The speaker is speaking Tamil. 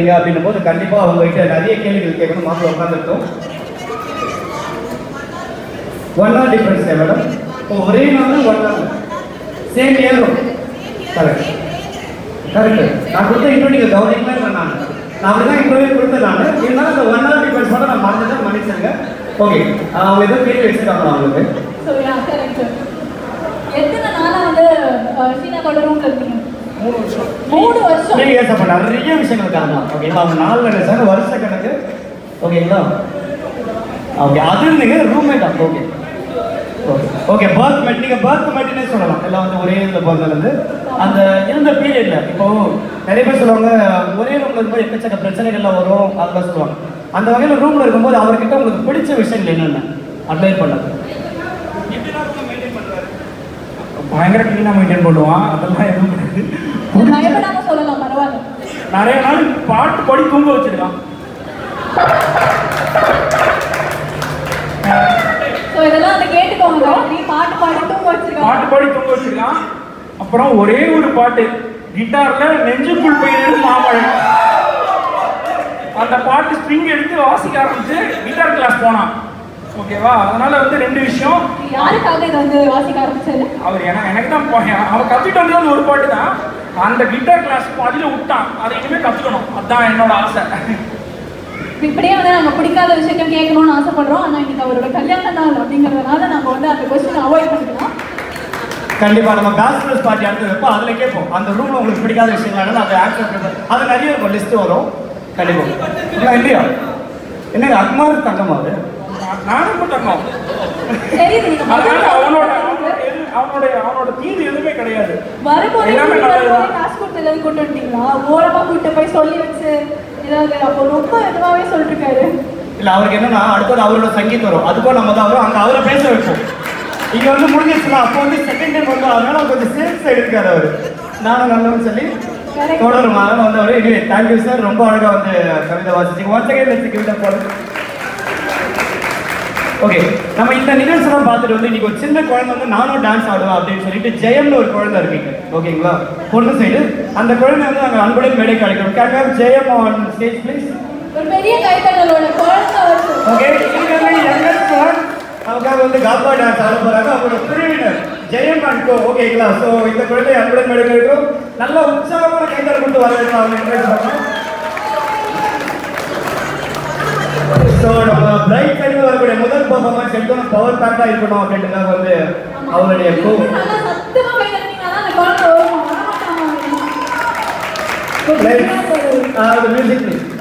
வந்திருக்கீங்க அப்படின்னும் போது கண்டிப்பா உங்ககிட்ட நிறைய கேள்விகள் கேட்கணும் மாப்பிள்ள உட்காந்துருக்கோம் ஒன் ஹவர் டிஃபரன்ஸ் மேடம் இப்போ ஒரே நாள் one hour same year correct correct நான் கொடுத்த இன்ட்ரோ நீங்கள் கவனிக்கவே இல்லை நான் நான் அப்படி தான் இன்ட்ரோவே கொடுத்தேன் நான் இருந்தாலும் இந்த ஒன் ஹவர் டிஃபரன்ஸ் மட்டும் நான் மறந்துட்டேன் மன்னிச்சிருங்க ஓகே அவங்க ஏதோ கேள்வி வச்சுருக்காங்களா அவங்களுக்கு ஸோ யா கரெக்ட் எத்தனை நாளா வந்து அஹ், ஷீனாவோட ரூம்ல இருக்கீங்க மூணு வருஷம் மூணு வருஷம் நீங்க ஏன் சார் நிறைய விஷயங்கள் காரணம் ஓகேங்களா அவங்க நாலு சார் வருஷ கணக்கு ஓகேங்களா ஓகே அது இருந்தீங்க ரூம்மேட் தான் ஓகே ஓகே ஓகே பர்த் மெட் நீங்கள் பர்த் மெட்னே சொல்லலாம் எல்லாம் வந்து ஒரே இதில் பிறந்தது அந்த இருந்த பீரியட்ல இப்போ நிறைய பேர் சொல்லுவாங்க ஒரே ரூம்ல இருக்கும்போது எக்கச்சக்க பிரச்சனைகள்லாம் வரும் அதெல்லாம் சொல்லுவாங்க அந்த வகையில் ரூம்ல இருக்கும்போது அவர்கிட்ட உங்களுக்கு பிடிச்ச விஷயங்கள் என்னென்ன அட்வைர் பண்ணது பயங்கர க்ளீனாக மெயின்டைன் பண்ணுவான் அதெல்லாம் எதுவும் கிடையாது பயப்படாம சொல்லலாம் பரவாயில்ல நிறைய நாள் பாட்டு பாடி தூங்க வச்சிருக்கான் ஸோ இதெல்லாம் வந்து கேட்டுக்கோங்க நீ பாட்டு பாடி தூங்க வச்சிருக்காங்க பாட்டு பாடி தூங்க வச்சிருக்கான் அப்புறம் ஒரே ஒரு பாட்டு கிட்டார்ல நெஞ்சுக்குள் பெய்தது மாமழை அந்த பாட்டு ஸ்ட்ரிங் எடுத்து வாசிக்க ஆரம்பிச்சு கிட்டார் கிளாஸ் போனான் ஓகேவா அதனால வந்து ரெண்டு விஷயம் யாருக்காக இதை வந்து வாசிக்க ஆரம்பிச்சது அவர் எனக்கு எனக்கு தான் போயேன் அவன் கத்துட்டு வந்தது ஒரு பாட்டு தான் அந்த கிட்டார் கிளாஸ் பாதியில விட்டான் அதை இனிமே கத்துக்கணும் அதான் என்னோட ஆசை இப்படியே வந்து நம்ம பிடிக்காத விஷயங்கள் கேட்கணும்னு ஆசைப்படுறோம் ஆனா இன்னைக்கு அவரோட கல்யாண நாள் அப்படிங்கறதுனால நம்ம வந்து அந்த கொஸ்டின் அவாய்ட் பண்ணிக்கலாம் கண்டிப்பா நம்ம பேச்சுலர்ஸ் பார்ட்டி அடுத்து வைப்போம் அதுல கேட்போம் அந்த ரூம்ல உங்களுக்கு பிடிக்காத விஷயங்கள் என்னன்னா அதை ஆக்செப்ட் அது நிறைய இருக்கும் லிஸ்ட் வரும் கண்டிப்பா இல்லை இல்லையா என்னங்க அக்மார் தங்கமா அது நானும் தங்கம் தெரியுது நீங்க அதனால அவனோட வரும்போது அவனோட எது- அவனோட அவனோட தீது எதுவுமே கிடையாது வரும்போது எல்லாமே நீங்க நல்லதுதான். வரும்போது காசு கொடுத்து ஏதாவது கொண்டு வந்துட்டீங்களா ஓரமா கூட்டு போய் சொல்லி வச்சு ஏதாவது அப்போ ரொம்ப இதுவாவே சொல்லிட்டு இருக்காரு இல்ல அவருக்கு என்னன்னா அடுத்தது அவரோட சங்கீத் வரும் அதுக்கும் நம்ம தான் வரும் அங்க அவரை பேச வைப்போம் இங்க வந்து முடிஞ்சிச்சுல அப்போ வந்து செகண்ட் டைம் வந்து அதனால அவர் கொஞ்சம் சேஃப் சைடு இருக்காரு அவரு நானும் நல்லவன்னு சொல்லி Correct. தொடரும் அதனால வந்து அவரு எனிவே தேங்க்யூ சார் ரொம்ப அழகா வந்து கவிதை வாசிச்சிங்க ஒன் செகண்ட் வச்சு கவிதை போடுங்க ஓகே நம்ம இந்த நிகழ்ச்சியெல்லாம் பார்த்துட்டு வந்து இன்னைக்கு ஒரு சின்ன குழந்தை வந்து நானும் டான்ஸ் ஆடுவேன் அப்படின்னு சொல்லிட்டு ஜெயம்னு ஒரு குழந்தை இருக்கீங்க ஓகேங்களா பொண்ணு சைடு அந்த குழந்தை வந்து நாங்கள் அன்புடன் மேடை கிடைக்கிறோம் கேட்க ஜெயம் ஆன் ஸ்டேஜ் ப்ளீஸ் ஒரு பெரிய கைத்தட்டலோட குழந்தை வருது ஓகே இவங்க யங்கஸ்ட் ஒன் அவங்களுக்காக வந்து காப்பா டான்ஸ் ஆட போறாங்க அவங்களோட குழுவினர் ஜெயம் அண்ட் கோ ஓகேங்களா ஸோ இந்த குழந்தை அன்புடன் மேடை கிடைக்கிறோம் நல்ல உற்சாகமான கைத்தல் கொடுத்து வரவேற்கலாம் அவங்க என்கரேஜ் பண்ணலாம் ஸோ நம்ம பிரைட் சைடில் வரக்கூடிய முதல் பர்ஃபார்மன்ஸ் எடுத்தோம் பவர் பேக்காக இருக்கணும் அப்படின்றதுக்காக வந்து அவருடைய கோ நல்லா சத்தமா கை தட்டினீங்கன்னா அந்த குழந்தை வருமா வரமாட்டாமா லைக் மியூசிக் ப்ளீஸ்